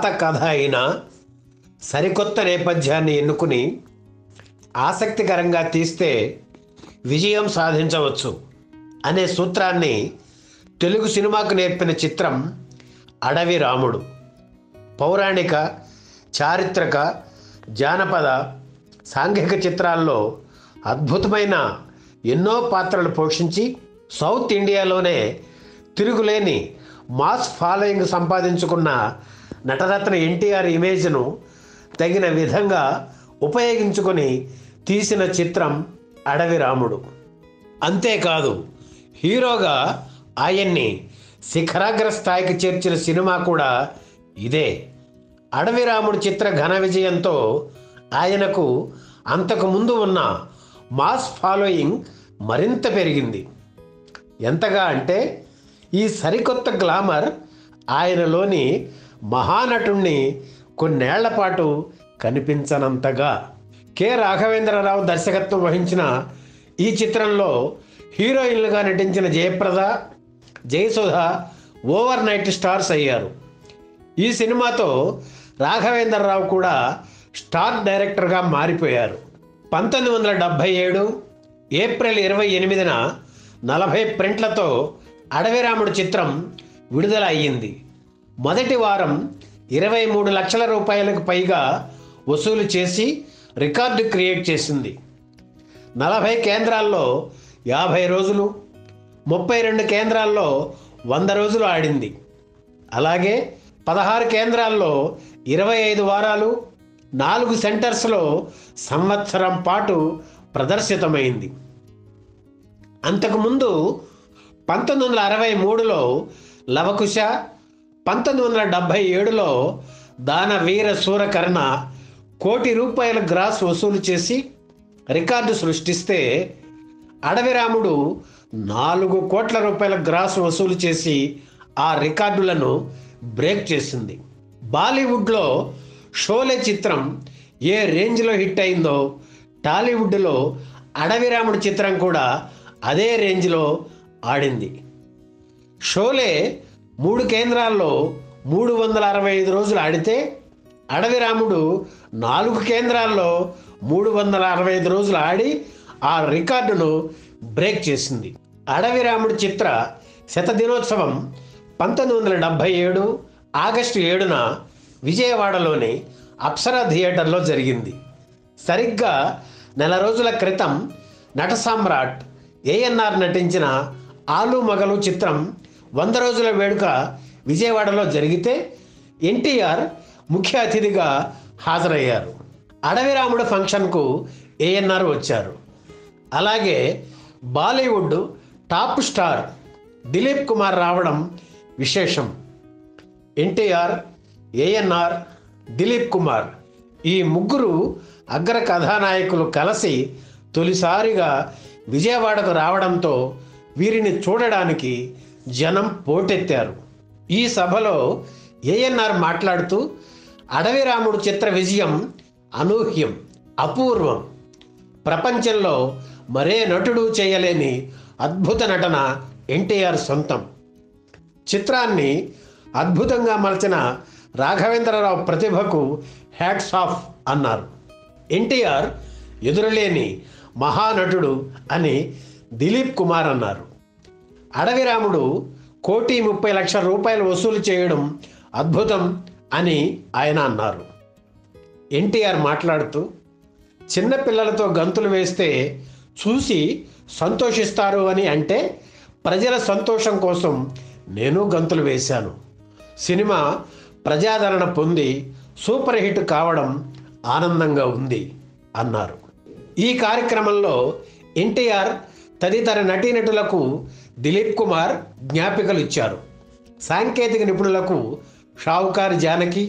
కథ అయినా సరికొత్త నేపథ్యాన్ని ఎన్నుకుని ఆసక్తికరంగా తీస్తే విజయం సాధించవచ్చు అనే సూత్రాన్ని తెలుగు సినిమాకు నేర్పిన చిత్రం అడవి రాముడు పౌరాణిక చారిత్రక జానపద సాంఘిక చిత్రాల్లో అద్భుతమైన ఎన్నో పాత్రలు పోషించి సౌత్ ఇండియాలోనే తిరుగులేని మాస్ ఫాలోయింగ్ సంపాదించుకున్న నటరత్న ఎన్టీఆర్ ఇమేజ్ను తగిన విధంగా ఉపయోగించుకొని తీసిన చిత్రం అడవి రాముడు అంతేకాదు హీరోగా ఆయన్ని శిఖరాగ్ర స్థాయికి చేర్చిన సినిమా కూడా ఇదే అడవి రాముడు చిత్ర ఘన విజయంతో ఆయనకు అంతకు ముందు ఉన్న మాస్ ఫాలోయింగ్ మరింత పెరిగింది ఎంతగా అంటే ఈ సరికొత్త గ్లామర్ ఆయనలోని మహానటుణ్ణి కొన్నేళ్ల పాటు కనిపించనంతగా కె రాఘవేంద్రరావు దర్శకత్వం వహించిన ఈ చిత్రంలో హీరోయిన్లుగా నటించిన Jayaprada Jayasudha overnight stars అయ్యారు ఈ సినిమాతో రాఘవేంద్రరావు కూడా స్టార్ డైరెక్టర్గా మారిపోయారు పంతొమ్మిది వందల డెబ్భై ఏడు ఏప్రిల్ ఇరవై ఎనిమిదిన నలభై ప్రింట్లతో అడవిరాముడు చిత్రం విడుదల అయ్యింది మొదటి వారం ఇరవై మూడు లక్షల రూపాయలకు పైగా వసూలు చేసి రికార్డు క్రియేట్ చేసింది నలభై కేంద్రాల్లో యాభై రోజులు ముప్పై రెండు కేంద్రాల్లో వంద రోజులు ఆడింది అలాగే పదహారు కేంద్రాల్లో ఇరవై ఐదు వారాలు నాలుగు సెంటర్స్లో సంవత్సరం పాటు ప్రదర్శితమైంది అంతకుముందు పంతొమ్మిది వందల అరవై మూడులో లవకుశ పంతొమ్మిది వందల డెబ్భై ఏడులో దాన వీర సూరకర్ణ కోటి రూపాయల గ్రాస్ వసూలు చేసి రికార్డు సృష్టిస్తే అడవిరాముడు నాలుగు కోట్ల రూపాయల గ్రాస్ వసూలు చేసి ఆ రికార్డులను బ్రేక్ చేసింది బాలీవుడ్లో షోలే చిత్రం ఏ రేంజ్లో హిట్ అయిందో టాలీవుడ్లో అడవిరాముడు చిత్రం కూడా అదే రేంజ్లో ఆడింది షోలే మూడు కేంద్రాల్లో మూడు వందల అరవై ఐదు రోజులు ఆడితే అడవి రాముడు నాలుగు కేంద్రాల్లో మూడు వందల అరవై ఐదు రోజులు ఆడి ఆ రికార్డును బ్రేక్ చేసింది అడవి రాముడు చిత్ర శత దినోత్సవం పంతొమ్మిది వందల డెబ్భై ఏడు ఆగస్టు ఏడున విజయవాడలోని అప్సరా థియేటర్లో జరిగింది సరిగ్గా నెల రోజుల క్రితం నట సామ్రాట్ ఏఎన్ఆర్ నటించిన ఆలు మగలు చిత్రం వంద రోజుల వేడుక విజయవాడలో జరిగితే ఎన్టీఆర్ ముఖ్య అతిథిగా హాజరయ్యారు అడవిరాముడు ఫంక్షన్కు ఏఎన్ఆర్ వచ్చారు అలాగే Bollywood top star Dilip Kumar రావడం విశేషం ఎన్టీఆర్ ఏఎన్ఆర్ దిలీప్ కుమార్ ఈ ముగ్గురు అగ్ర కథానాయకులు కలిసి తొలిసారిగా విజయవాడకు రావడంతో వీరిని చూడడానికి జనం పోటెత్తారు ఈ సభలో ఏఎన్ఆర్ మాట్లాడుతూ అడవి రాముడు చిత్ర విజయం అనూహ్యం అపూర్వం ప్రపంచంలో మరే నటుడు చేయలేని అద్భుత నటన ఎన్టీఆర్ సొంతం చిత్రాన్ని అద్భుతంగా మలచిన రాఘవేంద్రరావు ప్రతిభకు హ్యాట్స్ ఆఫ్ అన్నారు ఎన్టీఆర్ ఎదురులేని మహానటుడు అని దిలీప్ కుమార్ అన్నారు అడవిరాముడు కోటి ముప్పై లక్షల రూపాయలు వసూలు చేయడం అద్భుతం అని ఆయన అన్నారు ఎన్టీఆర్ మాట్లాడుతూ చిన్న పిల్లలతో గంతులు వేస్తే చూసి సంతోషిస్తారు అని అంటే ప్రజల సంతోషం కోసం నేను గంతులు వేశాను సినిమా ప్రజాదరణ పొంది సూపర్ హిట్ కావడం ఆనందంగా ఉంది అన్నారు ఈ కార్యక్రమంలో ఎన్టీఆర్ తదితర నటీనటులకు దిలీప్ కుమార్ జ్ఞాపికలు ఇచ్చారు సాంకేతిక నిపుణులకు షావుకార్ జానకి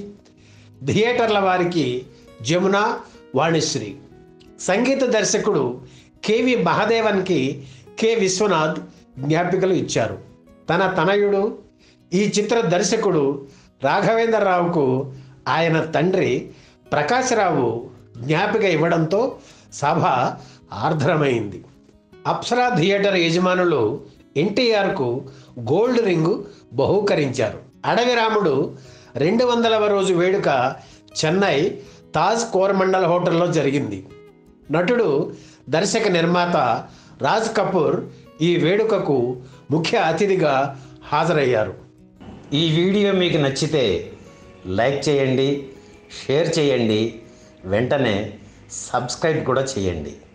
థియేటర్ల వారికి జమున వాణిశ్రీ సంగీత దర్శకుడు కెవి మహాదేవన్కి కె విశ్వనాథ్ జ్ఞాపికలు ఇచ్చారు తన తనయుడు ఈ చిత్ర దర్శకుడు రాఘవేంద్రరావుకు ఆయన తండ్రి ప్రకాశరావు జ్ఞాపిక ఇవ్వడంతో సభ ఆర్ద్రమైంది అప్సరా థియేటర్ యజమానులు ఎన్టీఆర్కు గోల్డ్ రింగు బహూకరించారు అడవి రాముడు రెండు వందలవ రోజు వేడుక చెన్నై తాజ్ కోరమండల్ హోటల్లో జరిగింది నటుడు దర్శక నిర్మాత రాజ్ కపూర్ ఈ వేడుకకు ముఖ్య అతిథిగా హాజరయ్యారు ఈ వీడియో మీకు నచ్చితే లైక్ చేయండి షేర్ చేయండి వెంటనే సబ్స్క్రైబ్ కూడా చేయండి